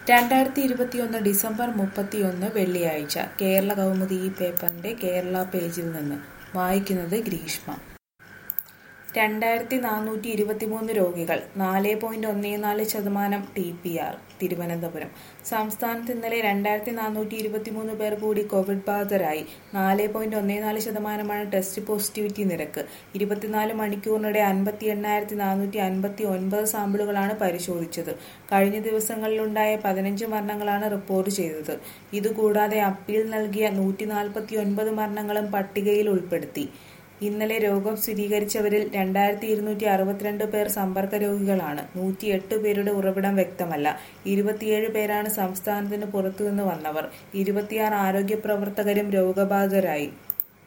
രണ്ടായിരത്തി ഇരുപത്തിയൊന്ന് ഡിസംബർ മുപ്പത്തിയൊന്ന് വെള്ളിയാഴ്ച കേരള കൗമുദി ഈ പേപ്പറിന്റെ കേരള പേജിൽ നിന്ന് വായിക്കുന്നത് ഗ്രീഷ്മ രണ്ടായിരത്തി നാനൂറ്റി ഇരുപത്തിമൂന്ന് രോഗികൾ നാല് പോയിന്റ് ഒന്നേ നാല് ശതമാനം ടി പി ആർ തിരുവനന്തപുരം സംസ്ഥാനത്ത് ഇന്നലെ രണ്ടായിരത്തി നാനൂറ്റി ഇരുപത്തിമൂന്ന് പേർ കൂടി കോവിഡ് ബാധിതരായി നാല് പോയിന്റ് ഒന്നേ നാല് ശതമാനമാണ് ടെസ്റ്റ് പോസിറ്റിവിറ്റി നിരക്ക് ഇരുപത്തിനാല് മണിക്കൂറിനിടെ അൻപത്തി എണ്ണായിരത്തി നാനൂറ്റി അൻപത്തി ഒൻപത് സാമ്പിളുകളാണ് പരിശോധിച്ചത് കഴിഞ്ഞ ദിവസങ്ങളിലുണ്ടായ പതിനഞ്ച് മരണങ്ങളാണ് റിപ്പോർട്ട് ചെയ്തത് ഇതുകൂടാതെ അപ്പീൽ നൽകിയ നൂറ്റി നാൽപ്പത്തി ഒൻപത് മരണങ്ങളും പട്ടികയിൽ ഉൾപ്പെടുത്തി ഇന്നലെ രോഗം സ്ഥിരീകരിച്ചവരിൽ രണ്ടായിരത്തി ഇരുന്നൂറ്റി അറുപത്തിരണ്ട് പേർ സമ്പർക്ക രോഗികളാണ് നൂറ്റിയെട്ട് പേരുടെ ഉറവിടം വ്യക്തമല്ല ഇരുപത്തിയേഴ് പേരാണ് സംസ്ഥാനത്തിന് പുറത്തുനിന്ന് വന്നവർ ഇരുപത്തിയാറ് ആരോഗ്യ പ്രവർത്തകരും രോഗബാധിതരായി